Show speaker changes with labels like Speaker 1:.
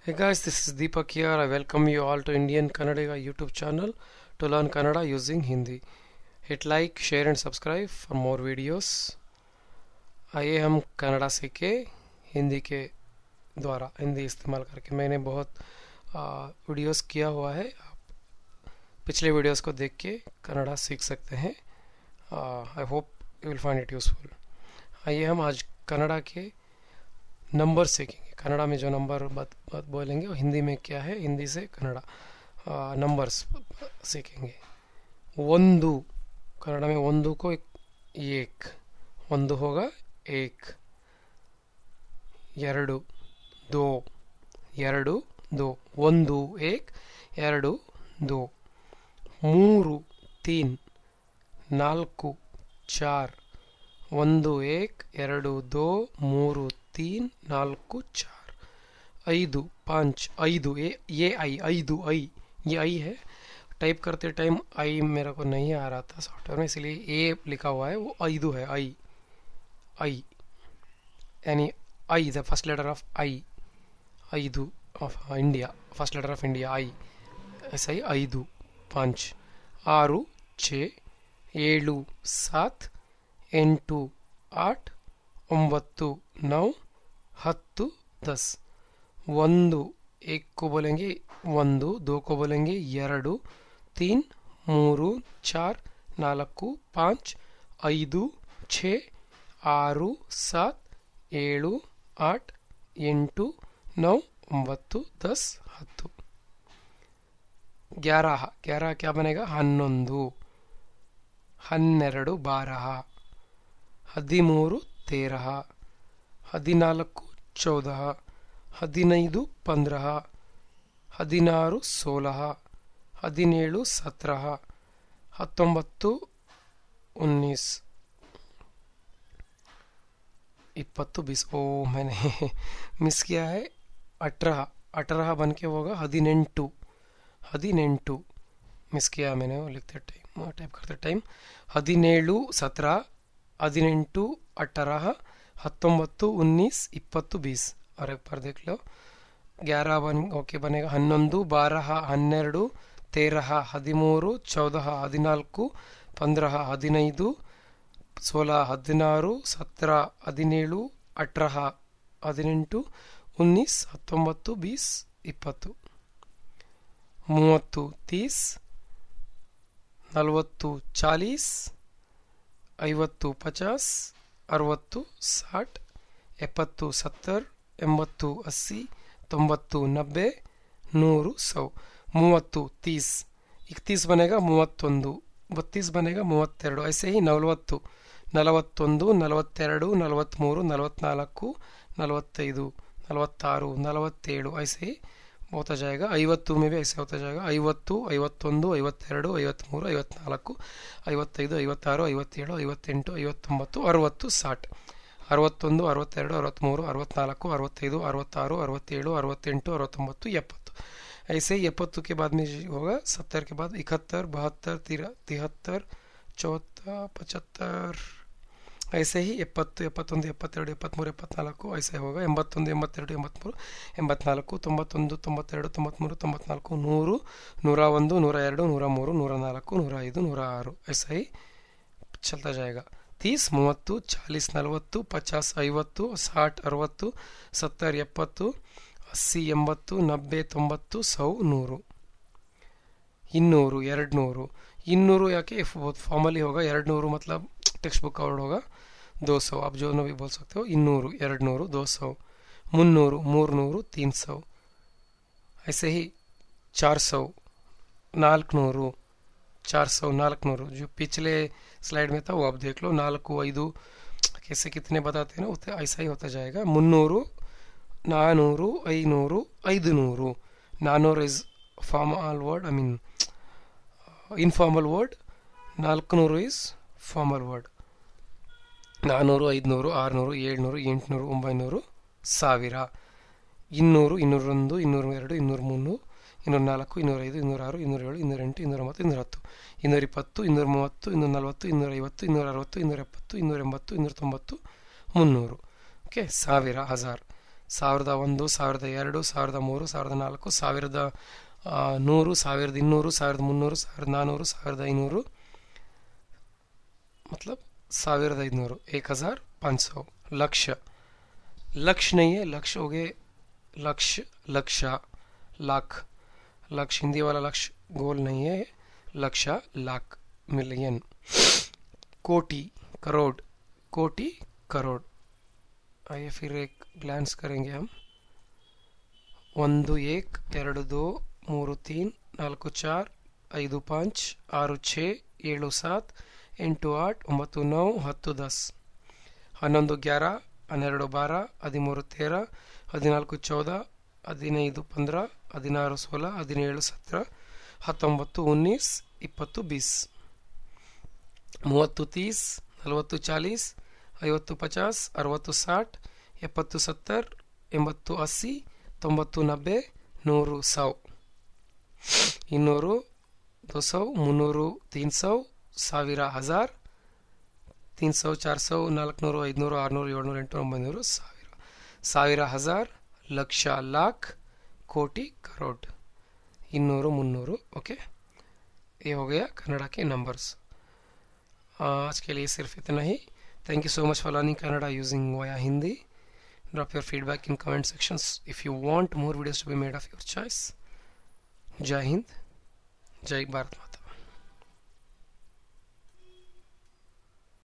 Speaker 1: Hey guys, this is Deepak here. I welcome you all to Indian Kannadiga YouTube channel to learn Kannada using Hindi. Hit like, share and subscribe for more videos. आइए हम कन्नड़ा सीखे हिंदी के द्वारा हिंदी इस्तेमाल करके मैंने बहुत आ, videos किया हुआ है आप पिछले वीडियोस को देख के कन्नड़ा सीख सकते हैं I hope you will find it useful आइए हम आज कन्नड़ा के नंबर सीखेंगे कन्नड़ा में जो नंबर बात बात बोलेंगे वो हिंदी में क्या है हिंदी से कन्नड़ा नंबर्स सीखेंगे ಒಂದು कन्नड़ा में ಒಂದು को एक ಒಂದು होगा एक ಎರಡು दो ಎರಡು दो ಒಂದು एक ಎರಡು दो ಮೂರು तीन ನಾಲ್ಕು ಚಾರ್ ಒಂದು ಏಕ್ ಎರಡು दो ಮೂರು तीन ನಾಲ್ಕು चार ಐದು पाँच ಐದು ए ये आई ಐದು आई ये आई है टाइप करते टाइम आई मेरे को नहीं आ रहा था सॉफ्टवेयर में इसलिए ए लिखा हुआ है वो ಐದು है आई आई यानी I the first letter of I ಐದು of India first letter of India I S I ಐದು ಪಾಂಚ್ ಆರು ಛೇ ಏಳು ಸಾತ್ ಎಂಟು ಆಟ್ ಒಂಬತ್ತು ನೌ ಹತ್ತು ದಸ್ ಒಂದು ಏಕ್ को बोलेंगे ಒಂದು दो को बोलेंगे ಎರಡು ತೀನ್ ಮೂರು ಚಾರ್ ನಾಲ್ಕು ಪಾಂಚ್ ಐದು ಛೇ ಆರು ಸಾತ್ ಏಳು ಆಟ್ ಎಂಟು नौ ಒಂಬತ್ತು ದಸ್ ಹತ್ತು ಗ್ಯಾರಹ ಗ್ಯಾರಹ ಕ್ಯಾ ಬನೇಗಾ ಹನ್ನೊಂದು ಹನ್ನೆರಡು ಬಾರಹ ಹದಿಮೂರು ತೇರಹ ಹದಿನಾಲ್ಕು ಚೌದಹ ಹದಿನೈದು ಪಂದ್ರಹ ಹದಿನಾರು ಸೋಲಹ ಹದಿನೇಳು ಸತ್ರಹ ಹತ್ತೊಂಬತ್ತು ಉನ್ನೀಸ್ इपत्तु बीस ओ मैंने मिस किया है अठारह अठारह बन के होगा हदिनेंटू हदिनेंटू मिस किया मैंने वो लिखते टाइम टाइप करते टाइम ಹದಿನೇಳು ಸत्रह ಹದಿನೆಂಟು अठारह ಹತ್ತೊಂಬತ್ತು उन्नीस इपत्तु बीस और एक बार देख लो ग्यारह बन ओके बनेगा ಹನ್ನೊಂದು ಬಾರಹ ಹನ್ನೆರಡು ತೇರಹ ಹದಿಮೂರು ಚೌದಹ ಹದಿನಾಲ್ಕು ಪಂದ್ರಹ ಹದಿನೈದು ಸೋಲ ಹದಿನಾರು ಸತ್ರ ಹದಿನೇಳು ಅಠರಹ ಹದಿನೆಂಟು ಉನ್ನೀಸ್ ಹತ್ತೊಂಬತ್ತು ಬೀಸ್ ಇಪ್ಪತ್ತು ಮೂವತ್ತು ತೀಸ್ ನಲವತ್ತು ಚಾಲೀಸ್ ಐವತ್ತು ಪಚಾಸ್ ಅರವತ್ತು ಸಾಠ್ ಎಪ್ಪತ್ತು ಸತ್ತರ್ ಎಂಬತ್ತು ಅಸ್ಸಿ ತೊಂಬತ್ತು ನಬ್ಬೆ ನೂರು ಸೌ ಮೂವತ್ತು ತೀಸ್ ಇಕ್ತೀಸ್ ಬನೆಗ ಮೂವತ್ತೊಂದು ಬತ್ತೀಸ್ ಬನೆಗ ಮೂವತ್ತೆರಡು ಐಸೆ ಹಿ ನಲವತ್ತು ನಲವತ್ತೊಂದು ನಲವತ್ತೆರಡು ನಲವತ್ತ್ಮೂರು ನಲವತ್ನಾಲ್ಕು ನಲವತ್ತೈದು ನಲವತ್ತಾರು ನಲವತ್ತೇಳು ಐಸೆ ಹೋತಾ ಜಾएगा ಐವತ್ತು में भी ऐसे होता जाएगा ಐವತ್ತು ಐವತ್ತೊಂದು ಐವತ್ತೆರಡು ಐವತ್ತ್ಮೂರು ಐವತ್ನಾಲ್ಕು ಐವತ್ತೈದು ಐವತ್ತಾರು ಐವತ್ತೇಳು ಐವತ್ತೆಂಟು ಐವತ್ತೊಂಬತ್ತು ಅರವತ್ತು ಸಾಟ್ ಅರವತ್ತೊಂದು ಅರವತ್ತೆರಡು ಅರವತ್ತ್ಮೂರು ಅರವತ್ನಾಲ್ಕು ಅರವತ್ತೈದು ಅರವತ್ತಾರು ಅರವತ್ತೇಳು ಅರವತ್ತೆಂಟು ಅರವತ್ತೊಂಬತ್ತು ಎಪ್ಪತ್ತು ऐसे ही ಎಪ್ಪತ್ತು के बाद में होगा सत्तर के बाद इकहत्तर बहत्तर तिहत्तर ಚೌಹತ್ತ ಪಚಹತ್ತರ ಐಸೆ ಹಿ ಎಪ್ಪತ್ತು ಎಪ್ಪತ್ತೊಂದು ಎಪ್ಪತ್ತೆರಡು ಎಪ್ಪತ್ತ್ಮೂರು ಎಪ್ಪತ್ನಾಲ್ಕು ಐಸೆ ಹೋಗ ಎಂಬತ್ತೊಂದು ಎಂಬತ್ತೆರಡು ಎಂಬತ್ತ್ಮೂರು ಎಂಬತ್ನಾಲ್ಕು ತೊಂಬತ್ತೊಂದು ತೊಂಬತ್ತೆರಡು ತೊಂಬತ್ತ್ಮೂರು ತೊಂಬತ್ನಾಲ್ಕು ನೂರು ನೂರ ಒಂದು ನೂರ ಎರಡು ನೂರ ಮೂರು ನೂರ ನಾಲ್ಕು ನೂರ ಐದು ನೂರ ಆರು ಐಸೆ ಹಿ ಚಲ್ತಾ ಜಾएगा तीस ಮೂವತ್ತು ಚಾಲೀಸ್ ನಲವತ್ತು ಪಚಾಸ್ ಐವತ್ತು ಸಾಠ್ ಅರವತ್ತು ಸತ್ತರ್ ಎಪ್ಪತ್ತು अस्सी ಎಂಬತ್ತು ನಬ್ಬೆ ತೊಂಬತ್ತು ಸೌ ನೂರು ಇನ್ನೂರು ಎರಡು ನೂರು ಇನ್ನೂರು ಯಾಕೆ फॉर्मली होगा ಎರಡು ನೂರು मतलब टेक्स्ट बुक वर्ड होगा दो सौ आप जो भी बोल सकते हो ಇನ್ನೂರು ಎರಡು ನೂರು दो सौ ಮುನ್ನೂರು ಮೂರು ನೂರು तीन सौ ऐसे ही चार सौ ನಾಲ್ಕುನೂರು चार सौ नाल्कनूर जो पिछले स्लाइड में था वो आप देख लो नाल्कू ಐದು कैसे कितने बताते हैं ना उतने ऐसा ही होता जाएगा ಮುನ್ನೂರು ನಾನೂರು ಐನೂರು ಐದು ನೂರು ನಾನೂರು is formal word I mean informal word ನಾಲ್ಕುನೂರು ಇಸ್ ಫಾರ್ಮಲ್ ವರ್ಡ್ ನಾನ್ನೂರು ಐದುನೂರು ಆರುನೂರು ಏಳ್ನೂರು ಎಂಟುನೂರು ಒಂಬೈನೂರು ಸಾವಿರ ಇನ್ನೂರು ಇನ್ನೂರೊಂದು ಇನ್ನೂರ ಎರಡು ಇನ್ನೂರ ಮೂರು ಇನ್ನೂರ ನಾಲ್ಕು ಇನ್ನೂರೈದು ಇನ್ನೂರಾರು ಇನ್ನೂರೇಳು ಇನ್ನೂರೆಂಟು ಇನ್ನೂರೊಂಬತ್ತು ಇನ್ನೂರ ಹತ್ತು ಇನ್ನೂರ ಇಪ್ಪತ್ತು ಇನ್ನೂರ ಮೂವತ್ತು ಇನ್ನೂರ ನಲವತ್ತು ಇನ್ನೂರ ಐವತ್ತು ಇನ್ನೂರ ಅರವತ್ತು ಇನ್ನೂರ ಎಪ್ಪತ್ತು ಇನ್ನೂರ ಎಂಬತ್ತು ಇನ್ನೂರ ತೊಂಬತ್ತು ಮುನ್ನೂರು ಓಕೆ ಸಾವಿರ ಹಜಾರ್ ಸಾವಿರದ ಒಂದು ಸಾವಿರದ ಎರಡು ಸಾವಿರದ ಮೂರು ಸಾವಿರದ ನಾಲ್ಕು ಸಾವಿರದ ಆ, ನೂರು ಸಾವಿರದ ಇನ್ನೂರು ಸಾವಿರದ ಮುನ್ನೂರು ಸಾವಿರದ ನಾನ್ನೂರು ಸಾವಿರದ ಐನೂರು मतलब ಸಾವಿರದ ಐದುನೂರು एक हज़ार पाँच सौ लक्ष्य लक्ष्य नहीं है लक्ष्य हो गए लक्ष्य लक्षा लाख लक्ष्य हिंदी वाला लक्ष्य गोल नहीं है लक्षा लाख मिलियन कोटि करोड़ कोटि करोड़ आइए फिर एक ग्लैंस करेंगे हम ಒಂದು ಏಕ್ ಎರಡು ದೋ ಮೂರು ತೀನ್ ನಾಲ್ಕು ಚಾರ್ ಐದು ಪಾಂಚ್ ಆರು ಛೇ ಏಳು ಸಾತ್ ಎಂಟು ಆಟ್ ಒಂಬತ್ತು ನೌ ಹತ್ತು ದಸ್ ಹನ್ನೊಂದು ಗ್ಯಾರ ಹನ್ನೆರಡು ಬಾರ ಹದಿಮೂರು ತೇರ ಹದಿನಾಲ್ಕು ಚೌದ ಹದಿನೈದು ಪಂದ್ರ ಹದಿನಾರು ಸೋಲ ಹದಿನೇಳು ಸತ್ರ ಹತ್ತೊಂಬತ್ತು ಉನ್ನೀಸ್ ಇಪ್ಪತ್ತು ಬೀಸ್ ಮೂವತ್ತು ತೀಸ್ ನಲವತ್ತು ಚಾಲೀಸ್ ಐವತ್ತು ಪಚಾಸ್ ಅರವತ್ತು ಸಾಟ್ ಎಪ್ಪತ್ತು ಸತ್ತರ್ ಎಂಬತ್ತು ಅಸ್ಸಿ ತೊಂಬತ್ತು ನಬ್ಬೆ ನೂರು ಸೌ ಇನ್ನೂರು ದೋ ಸೌ ಮುನ್ನೂರು ತೀನ್ ಸೌ ಸಾವಿರ ಹಜಾರ್ ತೀನ್ ಸೌ ಚಾರ್ ಸೌ ನಾಲ್ಕುನೂರು ಐದುನೂರು ಆರುನೂರು ಏಳ್ನೂರು ಎಂಟುನೂರು ಒಂಬೈನೂರು ಸಾವಿರ ಸಾವಿರ ಹಜಾರ್ ಲಕ್ಷ ಲಾಖ್ ಕೋಟಿ ಕರೋಡ್ ಇನ್ನೂರು ಮುನ್ನೂರು ओके ये हो गया कन्नड़ा के नंबर्स आज के लिए सिर्फ इतना ही thank you so much for learning Kannada using via Hindi drop your feedback in comment sections if you want more videos to be made of your choice jai hind jai bharat Mata.